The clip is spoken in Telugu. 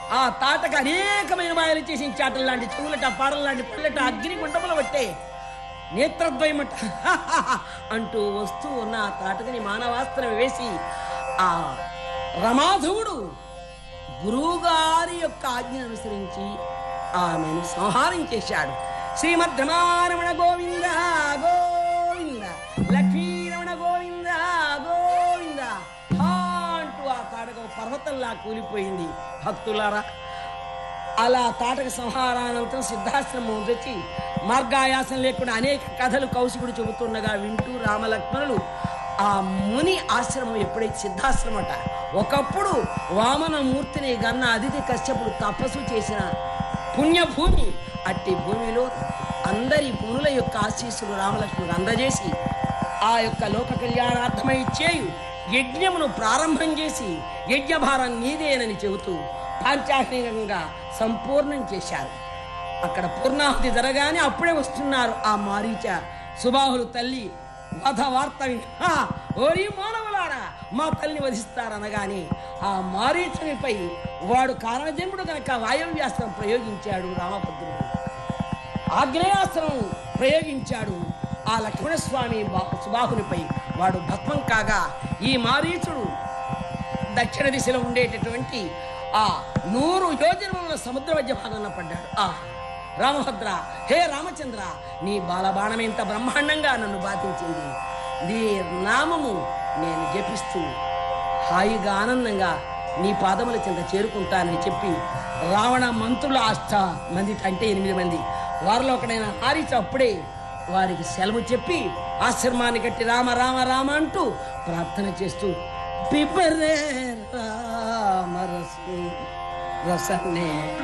ఆ తాటకు అనేకమైన మాయలు చేసి చాటలు లాంటి చెవులట పాడల లాంటి పళ్ళట అగ్ని గుండముల పట్టే నేత్రద్వయమట అంటూ వస్తూ ఉన్న ఆ తాటకని మానవాస్త్రం వేసి ఆ రమాధవుడు గురువుగారి యొక్క ఆజ్ఞను అనుసరించి ఆమెను సంహారం చేశాడు శ్రీమద్ రమారమణ గోవింద గోవింద లక్ష్మీరమణ గోవింద గోవింద హా అంటూ ఆ తాటక పర్వతంలా కూలిపోయింది భక్తులారా అలా తాటక సంహారానంతరం సిద్ధాశ్రమం వచ్చి మార్గాయాసం లేకుండా అనేక కథలు కౌశికుడు చెబుతుండగా వింటూ రామలక్ష్మణులు ఆ ముని ఆశ్రమం ఎప్పుడైతే సిద్ధాశ్రమట ఒకప్పుడు వామన మూర్తిని గన్న అతిథి కశ్యపుడు తపస్సు చేసిన పుణ్యభూమి అట్టి భూమిలో అందరి మునుల యొక్క ఆశీస్సులు రామలక్ష్మణుడు అందజేసి ఆ యొక్క లోక కళ్యాణార్థమై చేయు యజ్ఞమును ప్రారంభం చేసి యజ్ఞభారం నీదేనని చెబుతూ పాంచాహికంగా సంపూర్ణం చేశారు అక్కడ పూర్ణాహుతి జరగానే అప్పుడే వస్తున్నారు ఆ మారీచ సుబాహులు తల్లి వధ వార్త విని, "హా, ఓరి మానవులారా మా తల్లిని వధిస్తారనగానే ఆ మారీచునిపై వాడు కారణజన్ముడు కనుక వాయవ్యాస్త్రం ప్రయోగించాడు రామభద్రుడు ఆగ్నేయాస్త్రం ప్రయోగించాడు ఆ లక్ష్మణస్వామి బా- సుబాహునిపై వాడు భస్మం కాగా ఈ మారీచుడు దక్షిణ దిశలో ఉండేటటువంటి ఆ నూరు యోజనముల సముద్ర మధ్య భాగంలో పడ్డాడు ఆ రామభద్ర హే రామచంద్ర నీ బాలబాణం ఎంత బ్రహ్మాండంగా నన్ను బాధించింది నీ నామము నేను జపిస్తూ హాయిగా ఆనందంగా నీ పాదముల చెంత చేరుకుంటానని చెప్పి రావణ మంత్రులు అష్ట మంది అంటే ఎనిమిది మంది వారిలో ఒకడైన హారిచ అప్పుడే వారికి సెలవు చెప్పి ఆశ్రమాన్ని కట్టి రామ రామ రామ అంటూ ప్రార్థన చేస్తూ పిపరే రామరసు రసనే